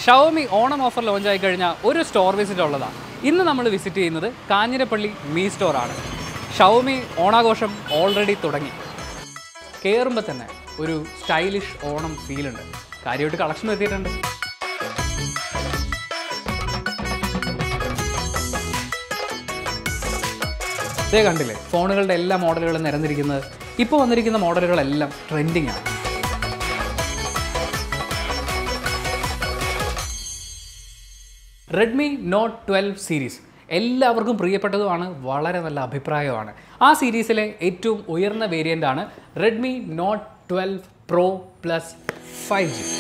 Xiaomi Onam offer launch ആയി കഴിഞ്ഞാൽ ഒരു സ്റ്റോർ വിസിറ്റ് ഉള്ളതാണ് ഇന്ന് നമ്മൾ വിസിറ്റ് ചെയ്യുന്നത് കാഞ്ഞിരപ്പള്ളി മീ സ്റ്റോറാണ് ഷവമി ഓണാഘോഷം ഓൾറെഡി തുടങ്ങി കയറുമ്പോൾ തന്നെ ഒരു സ്റ്റൈലിഷ് ഓണം ഫീലുണ്ട് കാര്യമായിട്ട് കളക്ഷൻ എത്തിയിട്ടുണ്ട് ഇതേ കണ്ടില്ലേ ഫോണുകളുടെ എല്ലാ മോഡലുകളും നിരന്നിരിക്കുന്നത് ഇപ്പോൾ വന്നിരിക്കുന്ന മോഡലുകളെല്ലാം ട്രെൻഡിങ് ആണ് റെഡ്മി നോട്ട് ട്വൽവ് സീരീസ് എല്ലാവർക്കും പ്രിയപ്പെട്ടതുമാണ് വളരെ നല്ല അഭിപ്രായമാണ് ആ സീരീസിലെ ഏറ്റവും ഉയർന്ന വേരിയൻ്റ് ആണ് Redmi Note twelve Pro plus five G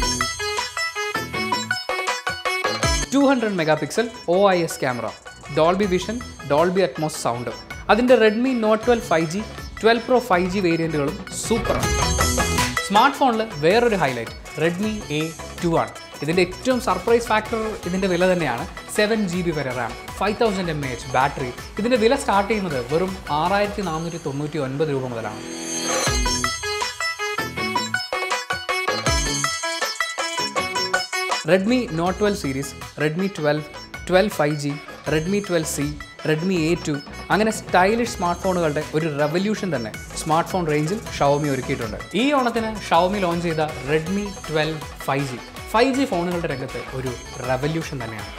two hundred mega pixel O I S camera Dolby Vision Dolby Atmos sound അതിൻ്റെ Redmi Note twelve five G twelve Pro five G വേരിയൻറ്റുകളും സൂപ്പറാണ് സ്മാർട്ട് ഫോണിൽ വേറൊരു highlight Redmi A to ആണ് ഇതിൻ്റെ ഏറ്റവും surprise factor ഇതിൻ്റെ വില തന്നെയാണ് സെവൻ ജി ബി വരെ RAM five thousand M H battery ഇതിൻ്റെ വില സ്റ്റാർട്ട് ചെയ്യുന്നത് വെറും ആറായിരത്തി നാനൂറ്റി തൊണ്ണൂറ്റി ഒൻപത് രൂപ മുതലാണ് Redmi Note twelve series Redmi twelve twelve five G Redmi twelve C Redmi A two അങ്ങനെ സ്റ്റൈലിഷ് സ്മാർട്ട് ഫോണുകളുടെ ഒരു റെവല്യൂഷൻ തന്നെ സ്മാർട്ട് ഫോൺ റേഞ്ചിൽ ഷവമി ഒരുക്കിയിട്ടുണ്ട് ഈ ഓണത്തിന് ഷവമി ലോഞ്ച് ചെയ്ത Redmi twelve five G five G ഫോണുകളുടെ രംഗത്ത് ഒരു റെവല്യൂഷൻ തന്നെയാണ്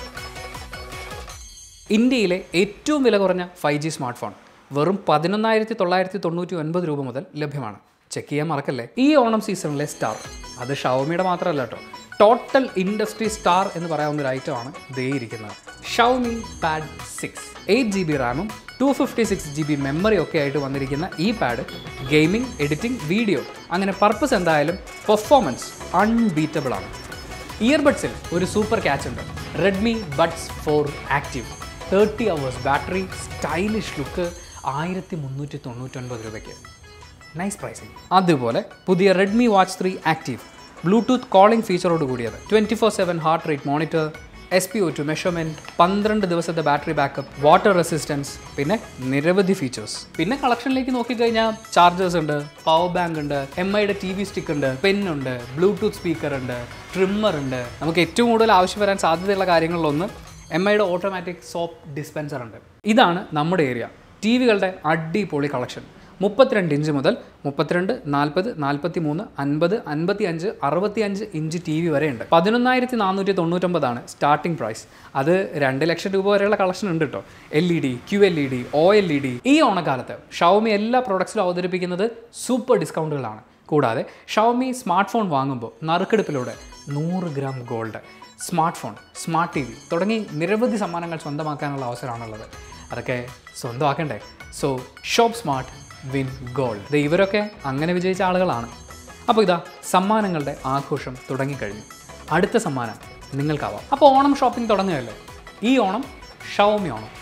ഇന്ത്യയിലെ ഏറ്റവും വില കുറഞ്ഞ ഫൈവ് ജി സ്മാർട്ട് ഫോൺ വെറും പതിനൊന്നായിരത്തി തൊള്ളായിരത്തി തൊണ്ണൂറ്റി ഒൻപത് രൂപ മുതൽ ലഭ്യമാണ് ചെക്ക് ചെയ്യാൻ മറക്കല്ലേ ഈ ഓണം സീസണിലെ സ്റ്റാർ അത് ഷവമിയുടെ മാത്രമല്ല കേട്ടോ ടോട്ടൽ ഇൻഡസ്ട്രി സ്റ്റാർ എന്ന് പറയാവുന്ന ഒരു ഐറ്റമാണ് ദേ ഇരിക്കുന്നത് Xiaomi Pad six eight G B റാമും two fifty six G B memory ഒക്കെ ആയിട്ട് വന്നിരിക്കുന്ന ഈ പാഡ് ഗെയിമിംഗ് എഡിറ്റിംഗ് വീഡിയോ അങ്ങനെ പർപ്പസ് എന്തായാലും പെർഫോമൻസ് അൺബീറ്റബിൾ ആണ് ഇയർബഡ്സിൽ ഒരു സൂപ്പർ ക്യാച്ച് ഉണ്ട് Redmi Buds four active thirty hours battery stylish look ആയിരത്തി മുന്നൂറ്റി തൊണ്ണൂറ്റൊൻപത് രൂപയ്ക്ക് നൈസ് പ്രൈസിങ് അതുപോലെ പുതിയ Redmi Watch three active Bluetooth calling ഫീച്ചറോട് കൂടിയത് twenty four seven heart rate monitor S P O two measurement പന്ത്രണ്ട് ദിവസത്തെ ബാറ്ററി ബാക്കപ്പ് വാട്ടർ റെസിസ്റ്റൻസ് പിന്നെ നിരവധി ഫീച്ചേഴ്സ് പിന്നെ കളക്ഷനിലേക്ക് നോക്കിക്കഴിഞ്ഞാൽ ചാർജേഴ്സ് ഉണ്ട് പവർ ബാങ്ക് ഉണ്ട് എം ഐയുടെ ടി വി സ്റ്റിക്ക് ഉണ്ട് പെൻ ഉണ്ട് ബ്ലൂടൂത്ത് സ്പീക്കർ ഉണ്ട് ട്രിമ്മർ ഉണ്ട് നമുക്ക് ഏറ്റവും കൂടുതൽ ആവശ്യം വരാൻ സാധ്യതയുള്ള കാര്യങ്ങളിലൊന്ന് എം ഐയുടെ ഓട്ടോമാറ്റിക് സോപ്പ് ഡിസ്പെൻസർ ഉണ്ട് ഇതാണ് നമ്മുടെ ഏരിയ ടി വികളുടെ അടിപൊളി കളക്ഷൻ മുപ്പത്തിരണ്ട് ഇഞ്ച് മുതൽ മുപ്പത്തിരണ്ട് നാൽപ്പത് നാൽപ്പത്തി മൂന്ന് അൻപത് അൻപത്തി അഞ്ച് അറുപത്തി അഞ്ച് ഇഞ്ച് ടി വി വരെ ഉണ്ട് പതിനൊന്നായിരത്തി നാനൂറ്റി തൊണ്ണൂറ്റൊമ്പതാണ് സ്റ്റാർട്ടിംഗ് പ്രൈസ് അത് രണ്ട് ലക്ഷം രൂപ വരെയുള്ള കളക്ഷൻ ഉണ്ട് കേട്ടോ L E D Q L E D O L E D ഈ ഓണക്കാലത്ത് ഷവമി എല്ലാ പ്രോഡക്ട്സിലും അവതരിപ്പിക്കുന്നത് സൂപ്പർ ഡിസ്കൗണ്ടുകളാണ് കൂടാതെ ഷവമി സ്മാർട്ട് ഫോൺ വാങ്ങുമ്പോൾ നറുക്കെടുപ്പിലൂടെ നൂറ് gram gold smart phone smart T V തുടങ്ങി നിരവധി സമ്മാനങ്ങൾ സ്വന്തമാക്കാനുള്ള അവസരമാണുള്ളത് അതൊക്കെ സ്വന്തമാക്കണ്ടേ so shop smart win gold ഇത് ഇവരൊക്കെ അങ്ങനെ വിജയിച്ച ആളുകളാണ് അപ്പോൾ ഇതാ സമ്മാനങ്ങളുടെ ആഘോഷം തുടങ്ങിക്കഴിഞ്ഞു അടുത്ത സമ്മാനം നിങ്ങൾക്കാവാം അപ്പോൾ ഓണം ഷോപ്പിംഗ് തുടങ്ങുകയല്ലേ ഈ ഓണം ഷവമി ഓണം